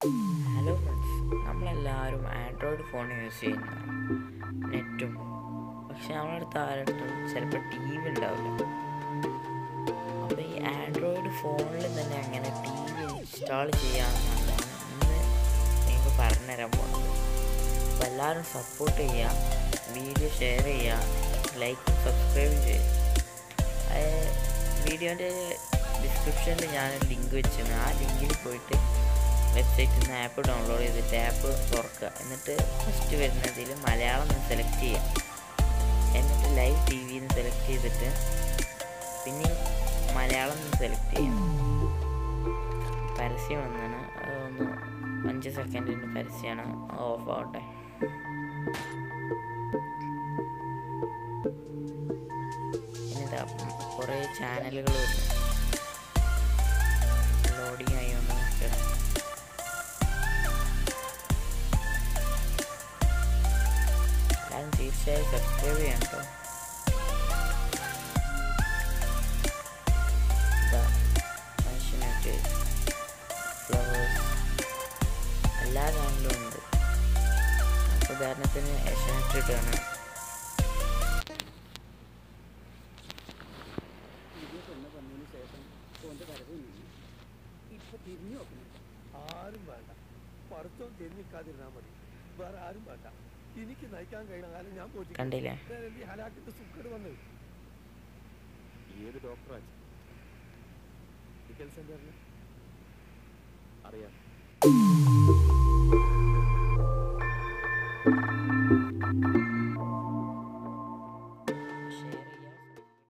hello friends നമ്മളെല്ലാവരും Android phone use ചെയ്യുന്ന നെറ്റും പക്ഷെ നമ്മളടുത്ത് ആരുടെ ചിലപ്പോൾ ടി വി ഉണ്ടാവില്ല അപ്പോൾ ഈ ആൻഡ്രോയിഡ് ഫോണിൽ തന്നെ അങ്ങനെ ടി വി ഇൻസ്റ്റാൾ ചെയ്യാമെന്നാണ് ഇന്ന് നിങ്ങൾക്ക് പറഞ്ഞുതരാൻ പോകുന്നത് അപ്പോൾ എല്ലാവരും സപ്പോർട്ട് ചെയ്യുക വീഡിയോ ഷെയർ ചെയ്യുക ലൈക്കും സബ്സ്ക്രൈബും ചെയ്യുക വീഡിയോൻ്റെ ഡിസ്ക്രിപ്ഷനിൽ ഞാൻ ലിങ്ക് വെച്ചിരുന്നു ആ ലിങ്കിൽ പോയിട്ട് വെബ്സൈറ്റിൽ നിന്ന് ആപ്പ് ഡൗൺലോഡ് ചെയ്തിട്ട് ആപ്പ് തുറക്കുക എന്നിട്ട് ഫസ്റ്റ് വരുന്നതിൽ മലയാളം എന്ന് സെലക്ട് ചെയ്യുക എന്നിട്ട് ലൈവ് ടി വിന്ന് സെലക്ട് ചെയ്തിട്ട് പിന്നെ മലയാളം എന്ന് സെലക്ട് ചെയ്യണം പരസ്യം വന്നാണ് ഒന്ന് അഞ്ച് സെക്കൻഡിൻ്റെ പരസ്യമാണ് ഓഫ് ആവട്ടെ ഇനിതാ കുറേ ചാനലുകൾ വരുന്നു ലോഡിങ് ആയി ഒന്ന് നോക്കണം എല്ലാവരും തീർച്ചയായും സബ്സ്ക്രൈബ് ചെയ്യണം കേട്ടോ ഇതാ മനുഷ്യനായിട്ട് ഫ്ലവേഴ്സ് എല്ലാ ചാനലും ഉണ്ട് അപ്പോൾ ഉദാഹരണത്തിന് ഏഷ്യാനെറ്റ് ഇട്ടാണ് ഇപ്പൊ തിരിഞ്ഞു നോക്കണം ആരും വേണ്ട പഠിത്തം തിരിഞ്ഞിക്കാതിരുന്നാ മതി വേറെ ആരും വേണ്ട എനിക്ക് നയിക്കാൻ കഴിയുന്ന കാലം ഞാൻ പോറ്റി കണ്ടില്ലേ ഹലാക്കിന്റെ സുഖട് വന്നത് ഏത് ഡോക്ടറാ മെഡിക്കൽ സെന്ററിൽ അറിയാം